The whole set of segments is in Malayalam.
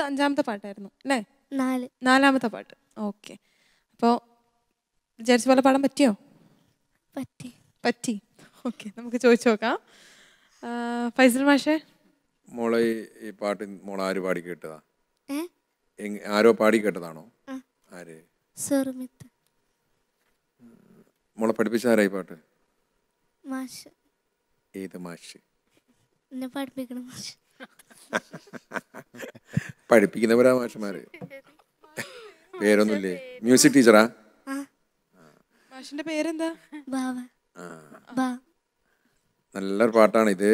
അഞ്ചാമത്തെ പാട്ടായിരുന്നു അല്ലേ നാല് നാലാമത്തെ പാട്ട് ഓക്കെ അപ്പോൾ വിചാരിച്ച പോലെ പാടാൻ പറ്റിയോ പറ്റി പറ്റി ഓക്കെ നമുക്ക് ചോദിച്ചു നോക്കാം ആ, ഫൈസൽ മാഷേ മോളെ ഈ- ഈ പാട്ട് മോൾ ആര് പാടി കേട്ടതാ ഏ എങ്- ആരോ പാടി കേട്ടതാണോ ആ. ആര് സുറുമിത്ത് മോളെ പഠിപ്പിച്ച ആരായി പാട്ട് മാഷ് ഏത് മാഷ് എന്നെ പഠിപ്പിക്കണം മാഷ് പഠിപ്പിക്കുന്നവരാ മാഷന്മാര് പേരൊന്നുമില്ലേ മ്യൂസിക് ടീച്ചറാ ആ മാഷിന്റെ പേരെന്താ ബാവ ബാ നല്ലൊരു പാട്ടാണ് ഇത്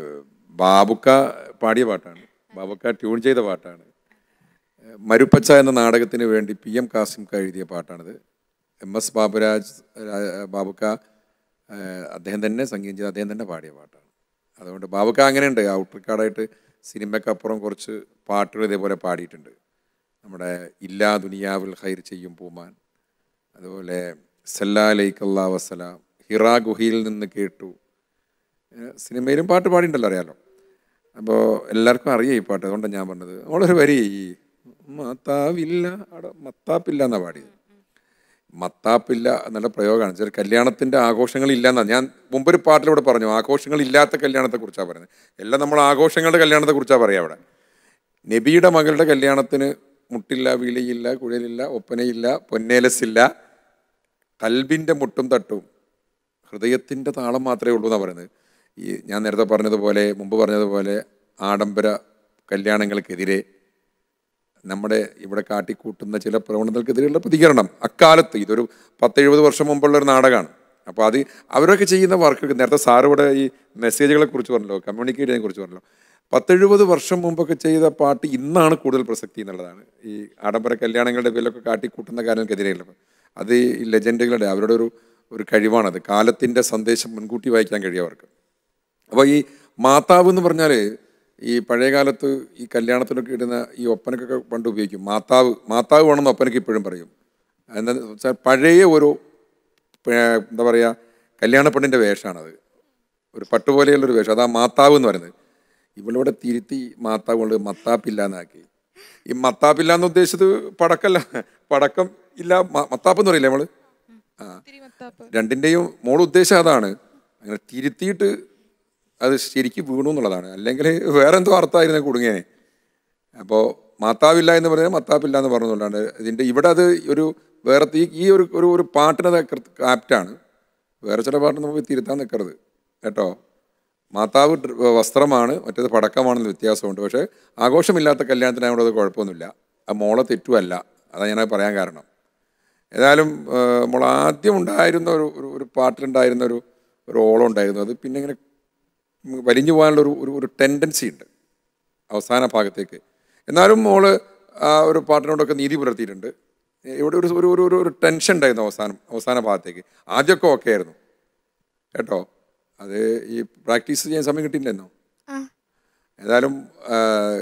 ബാബുക്ക പാടിയ പാട്ടാണ് ബാബുക്ക ട്യൂൺ ചെയ്ത പാട്ടാണ് മരുപ്പച്ച എന്ന നാടകത്തിന് വേണ്ടി പി എം കാസിംക എഴുതിയ പാട്ടാണിത് എം എസ് ബാബുരാജ് രാ- ബാബുക്ക ഏഹ്, അദ്ദേഹം തന്നെ സംഗീതം ചെയ്ത് അദ്ദേഹം തന്നെ പാടിയ പാട്ടാണ് അതുകൊണ്ട് ബാബുക്ക അങ്ങനെയുണ്ട് ഔട്ട് റെക്കോർഡായിട്ട് സിനിമയ്ക്കപ്പുറം കുറച്ച് പാട്ടുകൾ ഇതേപോലെ പാടിയിട്ടുണ്ട് നമ്മുടെ ഇല്ലാ ദുനിയാവിൽ ഹൈർ ചെയ്യും പൂമാൻ അതുപോലെ സല്ലാ ലൈക്കല്ലാ വസ്സലാം ഹിറാ ഗുഹയിൽ നിന്ന് കേട്ടു ഏഹ് സിനിമയിലും പാട്ട് പാടിയിട്ടുണ്ടല്ലോ അറിയാലോ അപ്പോൾ എല്ലാവർക്കും അറിയാം ഈ പാട്ട് അതുകൊണ്ടാണ് ഞാൻ പറഞ്ഞത് നമ്മളൊരു വരി ഈ മത്താവില്ല അവിടെ മത്താപ്പില്ല എന്നാണ് പാടിയത് മത്താപ്പില്ല എന്നുള്ള പ്രയോഗമാണ് ചില കല്യാണത്തിൻ്റെ ആഘോഷങ്ങളില്ല എന്നാണ് ഞാൻ മുമ്പൊരു പാട്ടിലൂടെ പറഞ്ഞു ആഘോഷങ്ങളില്ലാത്ത കല്യാണത്തെക്കുറിച്ചാണ് പറയുന്നത് എല്ലാം നമ്മൾ ആഘോഷങ്ങളുടെ കല്യാണത്തെക്കുറിച്ചാണ് പറയുക അവിടെ നബിയുടെ മകളുടെ കല്യാണത്തിന് മുട്ടില്ല വിളിയില്ല കുഴലില്ല ഒപ്പനയില്ല പൊന്നേലസില്ല കൽബിൻ്റെ മുട്ടും തട്ടും ഹൃദയത്തിൻ്റെ താളം മാത്രമേ ഉള്ളൂ എന്നാണ് പറയുന്നത് ഈ ഞാൻ നേരത്തെ പറഞ്ഞതുപോലെ മുമ്പ് പറഞ്ഞതുപോലെ ആഡംബര കല്യാണങ്ങൾക്കെതിരെ നമ്മുടെ ഇവിടെ കാട്ടിക്കൂട്ടുന്ന ചില പ്രവണതകൾക്കെതിരെയുള്ള പ്രതികരണം അക്കാലത്ത് ഇതൊരു പത്തെഴുപത് വർഷം മുമ്പുള്ള ഒരു നാടകമാണ് അപ്പോൾ അത് അവരൊക്കെ ചെയ്യുന്ന വർക്ക് നേരത്തെ സാറ് ഇവിടെ ഈ മെസ്സേജുകളെ കുറിച്ച് പറഞ്ഞല്ലോ കമ്മ്യൂണിക്കേറ്റ് ചെയ്യുന്നതിനെ കുറിച്ച് പറഞ്ഞല്ലോ പത്തെഴുപത് വർഷം മുമ്പൊക്കെ ചെയ്ത പാട്ട് ഇന്നാണ് കൂടുതൽ പ്രസക്തി എന്നുള്ളതാണ് ഈ ആഡംബര കല്യാണങ്ങളുടെ പേരിലൊക്കെ കാട്ടിക്കൂട്ടുന്ന കാര്യങ്ങൾക്കെതിരെയുള്ള അത് ഈ ലെജൻഡുകളുടെ അവരുടെ ഒരു ഒരു കഴിവാണത് കാലത്തിൻ്റെ സന്ദേശം മുൻകൂട്ടി വായിക്കാൻ കഴിയും അവർക്ക് അപ്പോൾ ഈ മാതാവ് എന്ന് പറഞ്ഞാൽ ഈ പഴയ കാലത്ത് ഈ കല്യാണത്തിനൊക്കെ ഇടുന്ന ഈ ഒപ്പനക്കൊക്കെ പണ്ട് ഉപയോഗിക്കും മാതാവ് മാതാവ് വേണമെന്ന് ഒപ്പനക്ക് ഇപ്പോഴും പറയും എന്താ വെച്ചാൽ പഴയ ഒരു പേ- എന്താ പറയുക കല്യാണ പെണ്ണിൻ്റെ വേഷമാണത് ഒരു പട്ടുപോലെയുള്ളൊരു വേഷം അതാ മാതാവ് എന്ന് പറയുന്നത് ഇവളിവിടെ തിരുത്തി മാതാവ് കൊണ്ട് മത്താപ്പില്ല എന്നാക്കി ഈ മത്താപ്പില്ല എന്ന് ഉദ്ദേശിച്ചത് പടക്കല്ല പടക്കം ഇല്ല മ- മത്താപ്പ് എന്ന് പറയില്ലേ നമ്മള് ആ രണ്ടിൻ്റെയും മോൾ ഉദ്ദേശം അതാണ് അങ്ങനെ തിരുത്തിയിട്ട് അത് ശരിക്കും വീണു എന്നുള്ളതാണ് അല്ലെങ്കിൽ വേറെ എന്തോ അർത്ഥമായിരുന്നു കുടുങ്ങിയനെ അപ്പോൾ മാത്താവില്ല എന്ന് പറയുന്നത് മത്താപ്പില്ല എന്ന് പറഞ്ഞുകൊണ്ടാണ് ഇതിൻ്റെ ഇവിടെ അത് ഒരു വേറെ ഈ ഈ ഒരു ഒരു ഒരു പാട്ടിനത് ആപ്റ്റാണ് വേറെ ചില പാട്ട് നമുക്ക് തിരുത്താൻ നിൽക്കരുത് കേട്ടോ മാതാവ് ഡ്ര- വസ്ത്രമാണ് മറ്റേത് പടക്കമാണെന്ന് വ്യത്യാസമുണ്ട് പക്ഷേ ആഘോഷമില്ലാത്ത കല്യാണത്തിനായതുകൊണ്ട് അത് കുഴപ്പമൊന്നുമില്ല ആ മോളെ തെറ്റുമല്ല അതാണ് ഞാനത് പറയാൻ കാരണം ഏതായാലും ഏഹ്, മോൾ ആദ്യം ഉണ്ടായിരുന്ന ഒരു ഒരു ഒരു പാട്ടിലുണ്ടായിരുന്ന ഒരു ഒരു ഓളം ഉണ്ടായിരുന്നു അത് പിന്നെ ഇങ്ങനെ വലിഞ്ഞു പോകാനുള്ള ഒരു ഒരു ഒരു ടെൻഡൻസി ഉണ്ട് അവസാന ഭാഗത്തേക്ക് എന്നാലും മോള് ആ ഒരു പാട്ടിനോടൊക്കെ നീതി പുലർത്തിയിട്ടുണ്ട് ഇവിടെ ഒരു ഒരു ഒരു- ഒരു ഒരു ടെൻഷൻ ഉണ്ടായിരുന്നു അവസാനം അവസാന ഭാഗത്തേക്ക് ആദ്യമൊക്കെ ഓക്കെ ആയിരുന്നു കേട്ടോ അത് ഈ പ്രാക്ടീസ് ചെയ്യാൻ സമയം കിട്ടിയില്ലെന്നോ ആ ഏതായാലും ആ,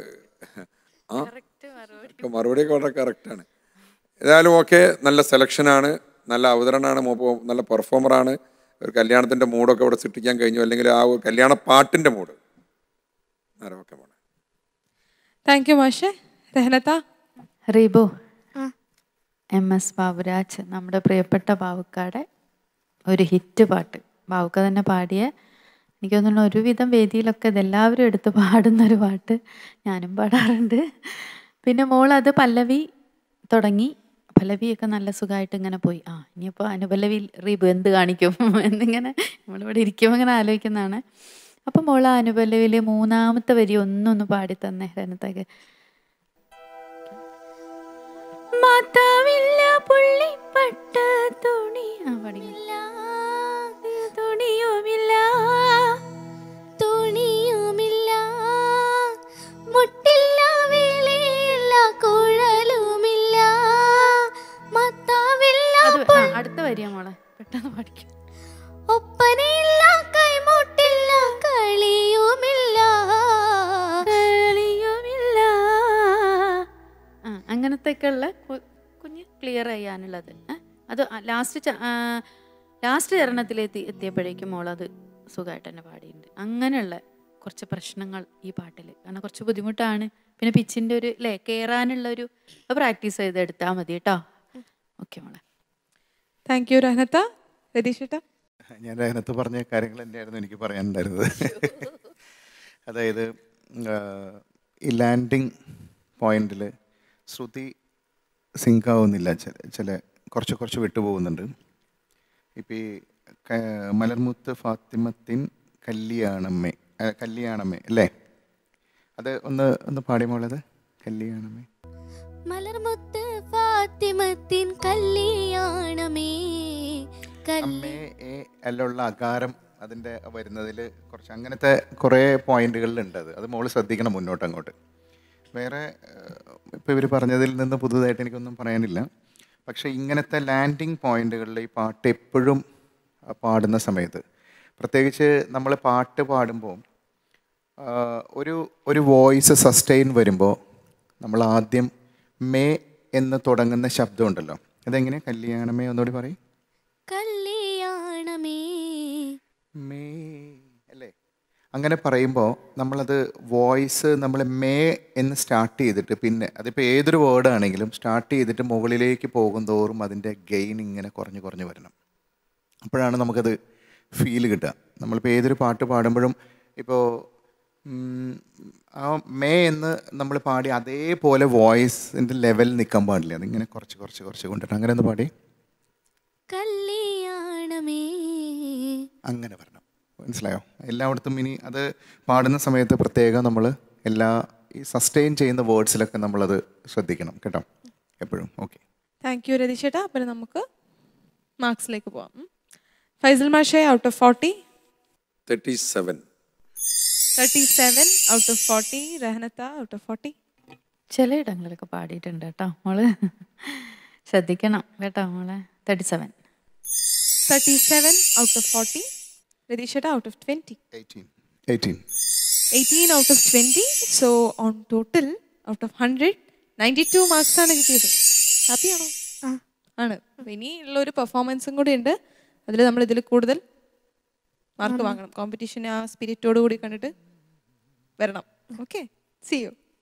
ആ ഒക്കെ മറുപടിയൊക്കെ വളരെ കറക്റ്റാണ് ഏതായാലും ഓക്കെ നല്ല സെലക്ഷനാണ് നല്ല അവതരണമാണ് മൂപ്പ നല്ല പെർഫോമറാണ് ഒരു കല്യാണത്തിൻ്റെ മൂഡൊക്കെ ഇവിടെ സൃഷ്ടിക്കാൻ കഴിഞ്ഞു അല്ലെങ്കിൽ ആ ഒരു കല്യാണ പാട്ടിൻ്റെ മൂഡ് നേരെ ഓക്കെ മോളെ താങ്ക് യു മാഷേ രഹനത്ത റീബു ആ എം എസ് ബാബുരാജ് നമ്മുടെ പ്രിയപ്പെട്ട ബാവുക്കാടെ ഒരു ഹിറ്റ് പാട്ട് ബാവുക്ക തന്നെ പാടിയ എനിക്ക് തോന്നുന്നു ഒരുവിധം വേദിയിലൊക്കെ ഇതെല്ലാവരും എടുത്ത് പാടുന്ന ഒരു പാട്ട് ഞാനും പാടാറുണ്ട് പിന്നെ മോൾ അത് പല്ലവി തുടങ്ങി പല്ലവിയൊക്കെ നല്ല സുഖമായിട്ട് ഇങ്ങനെ പോയി ആ ഇനിയിപ്പോൾ അനുപല്ലവി റീബു എന്ത് കാണിക്കും എന്നിങ്ങനെ നമ്മളിവിടെ ഇരിക്കുമ്പോൾ ഇങ്ങനെ ആലോചിക്കുന്നതാണ് അപ്പം മോൾ ആ അനുപല്ലവിയിൽ മൂന്നാമത്തെ വരി ഒന്നൊന്ന് പാടി തന്നെ രനത്തൊക്കെ മാതാവില്ല പുള്ളിപ്പട്ട തുണി ആ പഠിക്കും തുണിയുമില്ല തുണിയുമില്ല മുട്ടില്ല വേലയില്ല കുഴലുമില്ല മത്താവില്ല അത് ആ, അടുത്ത വരിയാ മോളെ പെട്ടെന്ന് പഠിക്കും ഒപ്പനയില്ല കൈമുട്ടില്ല കളിയുമില്ല കളിയുമില്ല ആ അങ്ങനത്തെയൊക്കെ ഉള്ള കു- കുഞ്ഞ് ക്ലിയർ ചെയ്യാനുള്ളത് ഏ? അത് ലാസ്റ്റ് ലാസ്റ്റ് ചരണത്തിലെത്തി എത്തിയപ്പോഴേക്കും മോളത് സുഖമായിട്ട് തന്നെ പാടിയിട്ടുണ്ട് അങ്ങനെയുള്ള കുറച്ച് പ്രശ്നങ്ങൾ ഈ പാട്ടിൽ കാരണം കുറച്ച് ബുദ്ധിമുട്ടാണ് പിന്നെ പിച്ചിൻ്റെ ഒരു അല്ലേ കയറാനുള്ള ഒരു പ്രാക്ടീസ് ചെയ്ത് എടുത്താൽ മതി കേട്ടോ ഓക്കെ മോളെ താങ്ക് യു രഹനത്ത രതീഷ് ഏട്ടാ ഞാൻ അതിനകത്ത് പറഞ്ഞ കാര്യങ്ങൾ തന്നെയായിരുന്നു എനിക്ക് പറയാനുണ്ടായിരുന്നത് അതായത് ആ, ഈ ലാൻഡിങ് പോയിന്റിൽ ശ്രുതി സിങ്ക് ആവുന്നില്ല ചില ചില കുറച്ച് കുറച്ച് വിട്ടുപോകുന്നുണ്ട് ഇപ്പം ഈ ക- മലർമുത്ത് ഫാത്തിമത്തിൻ കല്യാണമ്മേ ആ, കല്യാണമ്മേ അല്ലേ അത് ഒന്ന് ഒന്ന് പാടിയുമുള്ളത് കല്യാണമ്മേ മലർമുത്ത് ഫാത്തിമത്തിൻ കല്യാണമേ കല്യാ അമ്മേ എ എല്ലുള്ള അകാരം അതിൻ്റെ വരുന്നതിൽ കുറച്ച് അങ്ങനത്തെ കുറേ പോയിന്റുകളിലുണ്ട് അത് അത് മോള് ശ്രദ്ധിക്കണം മുന്നോട്ട് അങ്ങോട്ട് വേറെ ഇപ്പോൾ ഇവർ പറഞ്ഞതിൽ നിന്ന് പുതുതായിട്ട് എനിക്കൊന്നും പറയാനില്ല പക്ഷേ ഇങ്ങനത്തെ ലാൻഡിങ് പോയിന്റുകളിൽ ഈ പാട്ട് എപ്പോഴും ആ, പാടുന്ന സമയത്ത് പ്രത്യേകിച്ച് നമ്മൾ പാട്ട് പാടുമ്പോൾ ആ, ഒരു ഒരു വോയിസ് സസ്റ്റെയിൻ വരുമ്പോൾ നമ്മൾ ആദ്യം മേ എന്ന് തുടങ്ങുന്ന ശബ്ദമുണ്ടല്ലോ അതെങ്ങനെ കല്യാണമേ ഒന്നുകൂടി പറയും കല്യാണമേ മേ അല്ലേ അങ്ങനെ പറയുമ്പോൾ നമ്മളത് വോയിസ് നമ്മൾ മേ എന്ന് സ്റ്റാർട്ട് ചെയ്തിട്ട് പിന്നെ അതിപ്പോൾ ഏതൊരു വേർഡ് ആണെങ്കിലും സ്റ്റാർട്ട് ചെയ്തിട്ട് മുകളിലേക്ക് പോകും തോറും അതിൻ്റെ ഗെയിൻ ഇങ്ങനെ കുറഞ്ഞ് കുറഞ്ഞ് വരണം അപ്പോഴാണ് നമുക്കത് ഫീൽ കിട്ടുക നമ്മളിപ്പോൾ ഏതൊരു പാട്ട് പാടുമ്പോഴും ഇപ്പോൾ ഉം, ആ മേ എന്ന് നമ്മൾ പാടി അതേപോലെ വോയിസിൻ്റെ ലെവൽ നിൽക്കാൻ പാടില്ല അതിങ്ങനെ കുറച്ച് കുറച്ച് കുറച്ച് കൊണ്ടിട്ട് അങ്ങനെ ഒന്ന് പാടി കല്യാണമേ അങ്ങനെ വരണം മനസ്സിലായോ എല്ലായിടത്തും ഇനി അത് പാടുന്ന സമയത്ത് പ്രത്യേകം നമ്മൾ എല്ലാ ഈ സസ്റ്റെയിൻ ചെയ്യുന്ന വേർഡ്സിലൊക്കെ നമ്മളത് ശ്രദ്ധിക്കണം കേട്ടോ എപ്പോഴും ഓക്കെ താങ്ക് യു രതീഷ് ഏട്ടാ അപ്പം നമുക്ക് മാർക്സിലേക്ക് പോവാം ഉം. ഫൈസൽ മാഷെ out of forty thirty seven thirty seven out of forty രഹനത്ത ഔട്ട് ഓഫ് ഫോർട്ടി ചിലയിടങ്ങളിലൊക്കെ പാടിയിട്ടുണ്ട് കേട്ടോ മോള് ശ്രദ്ധിക്കണം കേട്ടോ മോളെ thirty seven thirty seven out of forty Ratheesh ഏട്ടാ out of twenty eighteen eighteen eighteen out of twenty so on total out of hundred ninety two marks ആണ് കിട്ടിയത് ഹാപ്പിയാണോ ആണ് അപ്പൊ ഇനിയുള്ള ഒരു പെർഫോമൻസും കൂടി ഉണ്ട് അതിൽ നമ്മൾ ഇതിൽ കൂടുതൽ മാർക്ക് വാങ്ങണം കോമ്പറ്റീഷൻ ആ സ്പിരിറ്റോട് കൂടി കണ്ടിട്ട് വരണം ഓക്കെ സി യു